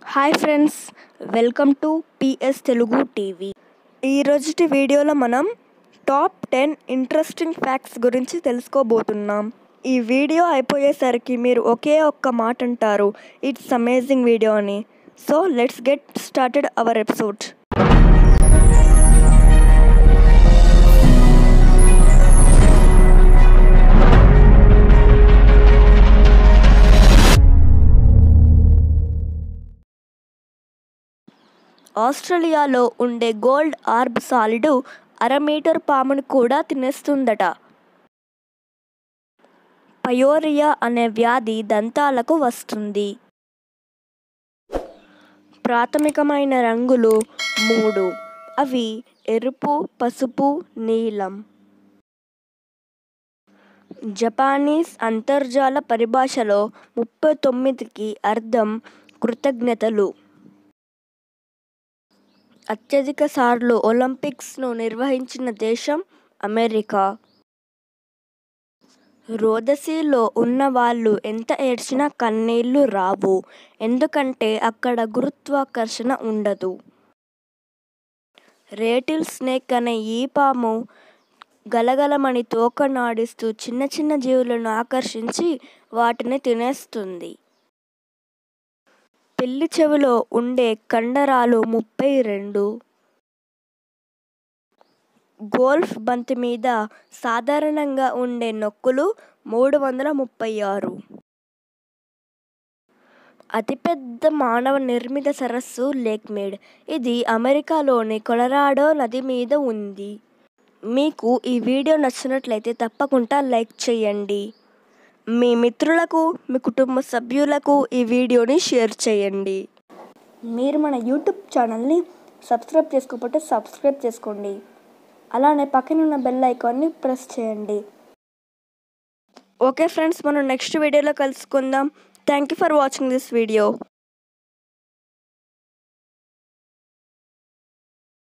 hi friends welcome to PS Telugu TV ఈరోజుటి వీడియోలో మనం టాప్ టెన్ ఇంట్రెస్టింగ్ ఫ్యాక్ట్స్ గురించి తెలుసుకోబోతున్నాం ఈ వీడియో అయిపోయేసరికి మీరు ఒకే ఒక్క మాట అంటారు ఇట్స్ అమేజింగ్ వీడియో అని so let's get started our episode ఆస్ట్రేలియాలో ఉండే గోల్డ్ ఆర్బ్ సాలిడ్ అర మీటర్ పామును కూడా తినేస్తుందట పయోరియా అనే వ్యాధి దంతాలకు వస్తుంది ప్రాథమికమైన రంగులు మూడు అవి ఎరుపు పసుపు నీలం జపానీస్ అంతర్జాల పరిభాషలో ముప్పై తొమ్మిదికి అర్థం కృతజ్ఞతలు అత్యధిక సార్లు ఒలింపిక్స్ను నిర్వహించిన దేశం అమెరికా రోదసీలో ఉన్న వాళ్ళు ఎంత ఏడ్చినా కన్నీళ్లు రావు ఎందుకంటే అక్కడ గురుత్వాకర్షణ ఉండదు రేటిల్ స్నేక్ అనే ఈ పాము గలగలమని తోకనాడిస్తూ చిన్న చిన్న జీవులను ఆకర్షించి వాటిని తినేస్తుంది పిల్లి చెవిలో ఉండే కండరాలు ముప్పై రెండు గోల్ఫ్ బంతి మీద సాధారణంగా ఉండే నొక్కులు మూడు వందల ముప్పై ఆరు అతిపెద్ద మానవ నిర్మిత సరస్సు లేక్ మేడ్ ఇది అమెరికాలోని కొలరాడో నది మీద ఉంది మీకు ఈ వీడియో నచ్చినట్లయితే తప్పకుండా లైక్ చేయండి మీ మిత్రులకు మీ కుటుంబ సభ్యులకు ఈ వీడియోని షేర్ చేయండి మీరు మన యూట్యూబ్ ఛానల్ని సబ్స్క్రైబ్ చేసుకోకపోతే సబ్స్క్రైబ్ చేసుకోండి అలానే పక్కన ఉన్న బెల్ ఐకాన్ని ప్రెస్ చేయండి ఓకే ఫ్రెండ్స్ మనం నెక్స్ట్ వీడియోలో కలుసుకుందాం thank you for watching this video